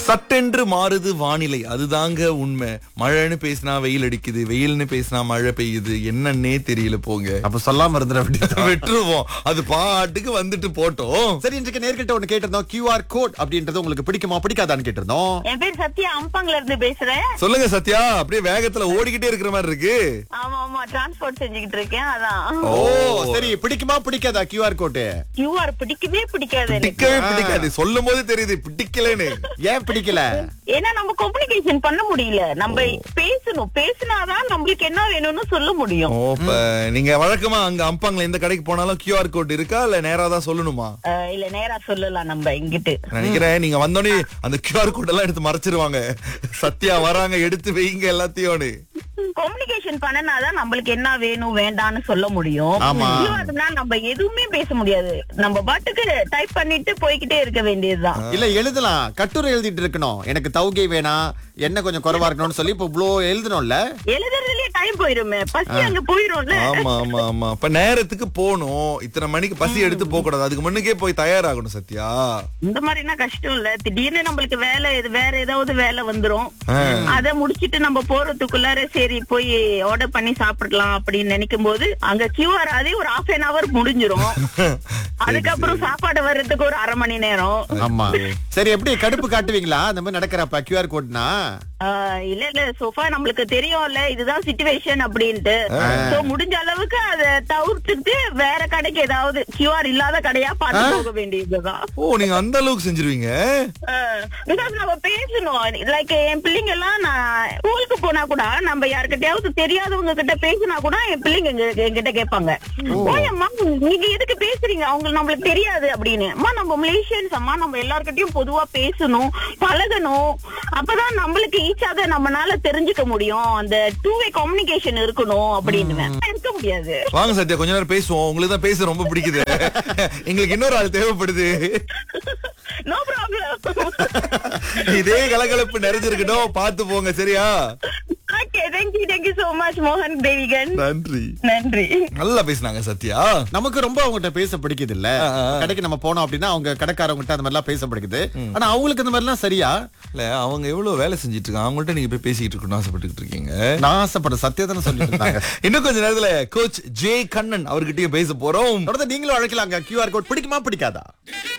சட்டென்று மாறுது வானிலை அதுதாங்க உண்மை மழைன்னு பேசினா வெயில் அடிக்குது வெயில்னு பேசினா மழை பெய்யுது என்னன்னே தெரியல போங்க அப்ப சொல்லாம இருந்துட வேண்டியது விட்டுருவோம் அது பாட்டுக்கு வந்துட்டு போட்டோம் சரி இன்றைக்கு நேர்கிட்ட ஒண்ணு கேட்டிருந்தோம் கியூஆர் கோட் அப்படின்றது உங்களுக்கு பிடிக்குமா பிடிக்காதான்னு கேட்டிருந்தோம் என் பேர் சத்யா அம்பாங்ல இருந்து பேசுறேன் சொல்லுங்க சத்யா அப்படியே வேகத்துல ஓடிக்கிட்டே இருக்கிற மாதிரி இருக்கு ஆமா ஆமா டிரான்ஸ்போர்ட் செஞ்சுக்கிட்டு இருக்கேன் அதான் ஓ சரி பிடிக்குமா பிடிக்காதா கியூஆர் கோட் கியூஆர் பிடிக்கவே பிடிக்காது எனக்கு பிடிக்கவே பிடிக்காது சொல்லும் போது தெரியுது பிடிக்கலன்னு ஏன் பிடிக்கல ஏன்னா நம்ம கம்யூனிகேஷன் பண்ண முடியல நம்ம பேசணும் பேசினாதான் நம்மளுக்கு என்ன வேணும்னு சொல்ல முடியும் ஓ இப்ப நீங்க வழக்கமா அங்க அம்பாங்கல எந்த கடைக்கு போனாலும் கியூஆர் கோட் இருக்கா இல்ல நேரா தான் சொல்லணுமா அஹ், இல்ல நேரா சொல்லலாம் நம்ம இங்கிட்டு நினைக்கிறேன் நீங்க வந்தோடனே அந்த கியூஆர் கோட் எல்லாம் எடுத்து மறைச்சிருவாங்க சத்யா வராங்க எடுத்து வைங்க எல்லாத்தையும் கம்யூனிகேஷன் பண்ணனாதான் நம்மளுக்கு என்ன வேணும் வேண்டாம்னு சொல்ல முடியும் ஆமா. கியூஆர்னா நம்ம எதுவுமே பேச முடியாது நம்ம பாட்டுக்கு டைப் பண்ணிட்டு போய்கிட்டே இருக்க வேண்டியதுதான் இல்ல எழுதலாம் கட்டுரை எழுதிட்டு இருக்கணும் எனக்கு தௌகை வேணாம் என்ன கொஞ்சம் குறைவா இருக்கணும்னு சொல்லி இப்ப இவ்வளோ எழுதணும்ல எழுதுறதுலயே டைம் போயிருமே பசி அங்க போயிரும்ல ஆமா ஆமா ஆமா இப்ப நேரத்துக்கு போகணும் இத்தனை மணிக்கு பசி எடுத்து போக கூடாது அதுக்கு முன்னுக்கே போய் தயாராகணும் சத்யா இந்த மாதிரினா கஷ்டம் இல்ல திடீர்னு நம்மளுக்கு வேலை இது வேற ஏதாவது வேலை வந்துரும் ஆ. அத முடிச்சிட்டு நம்ம போறதுக்குள்ளார சரி போய் ஆர்டர் பண்ணி சாப்பிடலாம் அப்படின்னு நினைக்கும் போது அங்க கியூஆர் அதே ஒரு ஹாஃப் அன் அவர் முடிஞ்சிரும் அதுக்கப்புறம் சாப்பாடு வர்றதுக்கு ஒரு அரை மணி நேரம் ஆமா சரி எப்படி கடுப்பு காட்டுவீங்களா அந்த மாதிரி நடக்கிறப்ப கியூஆர் கோட்னா ஆஹ் இல்ல இல்ல சோஃபா நம்மளுக்கு தெரியும்ல இதுதான் சிச்சுவேஷன் அப்படின்ட்டு சோ முடிஞ்ச அளவுக்கு அத தவிர்த்துட்டு வேற கடைக்கு ஏதாவது கியூஆர் இல்லாத கடையா பார்த்து போக வேண்டியதுதான் ஓ நீங்க அந்த அளவுக்கு செஞ்சிருவீங்க பிகாஸ் நம்ம பேசணும் லைக் என் பிள்ளைங்க எல்லாம் நான் ஸ்கூலுக்கு போனா கூட நம்ம யாருக்கிட்டயாவது தெரியாதவங்க கிட்ட பேசினா கூட என் பிள்ளைங்க எங்க- என்கிட்ட கேட்பாங்க ஓயம்மா நீங்க எதுக்கு பேசுறீங்க அவங்க நம்மளுக்கு தெரியாது அப்படின்னு அம்மா நம்ம மலேசியன்ஸ் அம்மா நம்ம எல்லார்கிட்டயும் பொதுவா பேசணும் பழகணும் அப்பதான் நம்மளுக்கு ஈச் அதை நம்மனால தெரிஞ்சுக்க முடியும் அந்த டூ வே கம்யூனிகேஷன் இருக்கணும் அப்படின்னு இருக்க முடியாது வாங்க சத்யா கொஞ்ச நேரம் பேசுவோம் உங்களுக்கு தான் பேச ரொம்ப பிடிக்குது எங்களுக்கு இன்னொரு ஆள் தேவைப்படுது நோ ப்ராப்ளம் இதே கலகலப்பு நிறைஞ்சிருக்கட்டும் பார்த்து போங்க சரியா okay thank you thank you so much மோகன் தேவிகன் நன்றி நன்றி நல்லா பேசுனாங்க சத்யா நமக்கு ரொம்ப அவங்ககிட்ட பேச பிடிக்குது இல்ல ஆ, ஆ. கடைக்கு நம்ம போனோம் அப்படின்னா அவங்க கடைக்காரவங்ககிட்ட அந்த மாதிரி எல்லாம் பேச பிடிக்குது ஆனா அவங்களுக்கு இந்த மாதிரி எல்லாம் சரியா இல்ல அவங்க எவ்வளவு வேலை செஞ்சிட்டு இருக்காங்க அவங்கள்ட்ட நீங்க போய் பேசிட்டு இருக்கணும்னு ஆசைப்பட்டுக்கிட்டு இருக்கீங்க நான் ஆசைப்பட சத்தியதான சொல்லிட்டு இருந்தாங்க இன்னும் கொஞ்ச நேரத்துல கோச் ஜே கண்ணன் அவர்கிட்டயும் பேச போறோம் தொடர்ந்து நீங்களும் அழைக்கலாங்க கியூஆர் கோட் பிடிக்குமா பிடிக்காதா